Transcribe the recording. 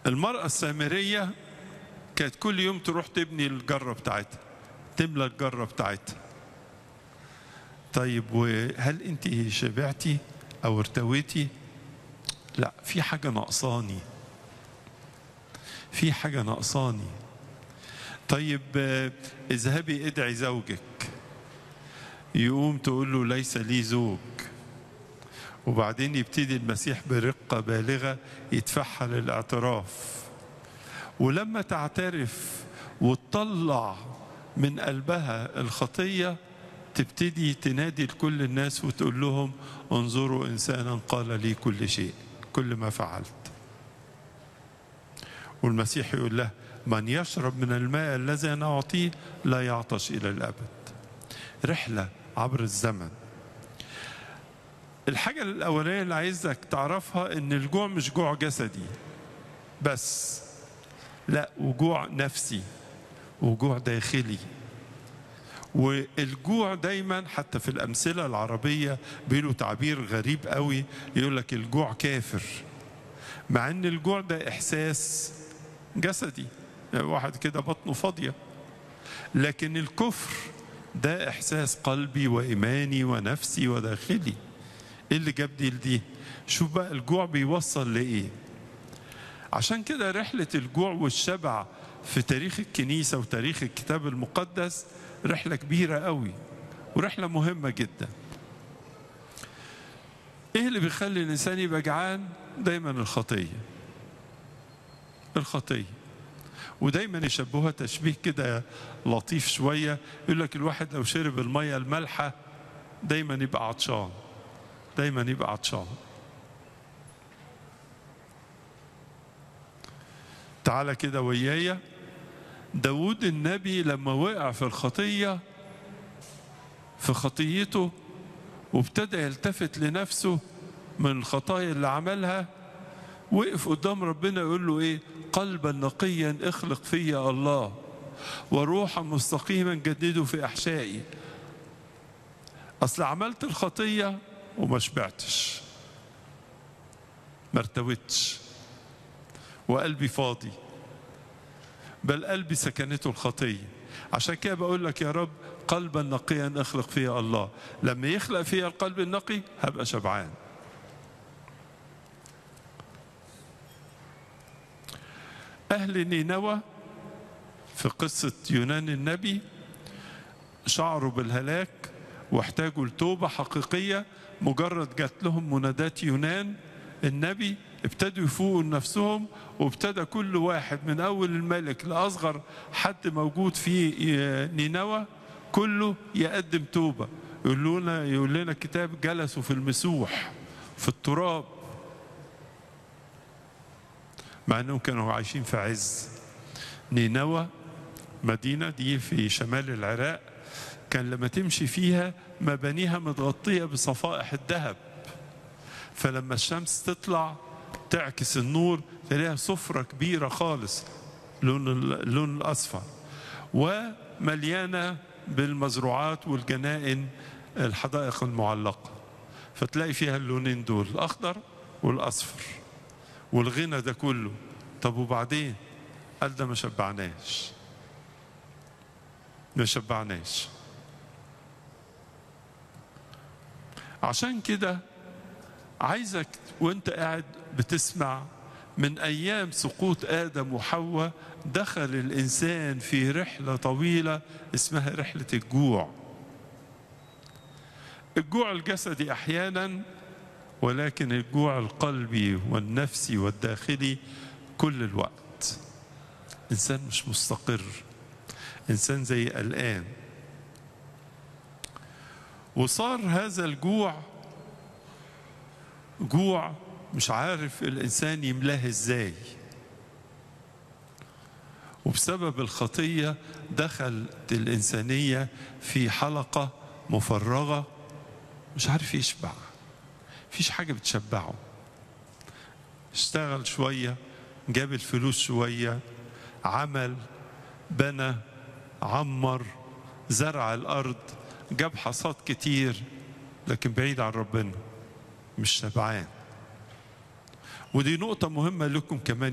المرأة السامرية كانت كل يوم تروح تبني الجرة بتاعتها تملى الجرة بتاعتها طيب وهل انت شبعتي او ارتويتي لا في حاجة ناقصاني في حاجة ناقصاني طيب آه، اذهبي ادعي زوجك يقوم تقول له ليس لي زوج وبعدين يبتدي المسيح برقة بالغة يدفعها للاعتراف ولما تعترف وتطلع من قلبها الخطية تبتدي تنادي لكل الناس وتقول لهم انظروا إنسانا قال لي كل شيء كل ما فعلت والمسيح يقول له من يشرب من الماء الذي أنا أعطيه لا يعطش إلى الأبد رحلة عبر الزمن الحاجة الأولانية اللي عايزك تعرفها إن الجوع مش جوع جسدي بس لا وجوع نفسي وجوع داخلي والجوع دايما حتى في الأمثلة العربية بيقولوا تعبير غريب قوي يقول لك الجوع كافر مع ان الجوع ده احساس جسدي يعني واحد كده بطنه فاضيه لكن الكفر ده احساس قلبي وايماني ونفسي وداخلي ايه اللي جاب دي لدي شوف بقى الجوع بيوصل لايه عشان كده رحله الجوع والشبع في تاريخ الكنيسه وتاريخ الكتاب المقدس رحله كبيره قوي ورحله مهمه جدا ايه اللي بيخلي الانسان يبقى جعان دايما الخطيه الخطيه ودايما يشبهها تشبيه كده لطيف شويه يقول لك الواحد لو شرب الميه المالحه دايما يبقى عطشان دايما يبقى عطشان تعالى كده ويايا داود النبي لما وقع في الخطيه في خطيته وابتدى يلتفت لنفسه من الخطايا اللي عملها وقف قدام ربنا يقول له ايه قلبا نقيا اخلق فيا الله وروحا مستقيما جدده في احشائي اصل عملت الخطيه وما شبعتش ما ارتويتش وقلبي فاضي بل قلبي سكنته الخطيه عشان كده بقول لك يا رب قلبا نقيا اخلق فيا الله لما يخلق فيا القلب النقي هبقى شبعان أهل نينوى في قصة يونان النبي شعروا بالهلاك واحتاجوا لتوبة حقيقية مجرد جات لهم منادات يونان النبي ابتدوا يفوقوا لنفسهم وابتدى كل واحد من أول الملك لأصغر حد موجود في نينوى كله يقدم توبة يقول لنا يقول لنا الكتاب جلسوا في المسوح في التراب مع انهم كانوا عايشين في عز نينوى مدينة دي في شمال العراق كان لما تمشي فيها مبانيها متغطية بصفائح الذهب فلما الشمس تطلع تعكس النور تلاقيها صفرة كبيرة خالص لون اللون الأصفر ومليانة بالمزروعات والجنائن الحدائق المعلقة فتلاقي فيها اللونين دول الأخضر والأصفر والغنى ده كله طب وبعدين قال ده ما شبعناش ما شبعناش عشان كده عايزك وانت قاعد بتسمع من ايام سقوط ادم وحواء دخل الانسان في رحله طويله اسمها رحله الجوع الجوع الجسدي احيانا ولكن الجوع القلبي والنفسي والداخلي كل الوقت انسان مش مستقر انسان زي قلقان وصار هذا الجوع جوع مش عارف الانسان يملاه ازاي وبسبب الخطيه دخلت الانسانيه في حلقه مفرغه مش عارف يشبع مفيش حاجة بتشبعه اشتغل شوية جاب الفلوس شوية عمل بنى عمر زرع الأرض جاب حصاد كتير لكن بعيد عن ربنا مش شبعان ودي نقطة مهمة لكم كمان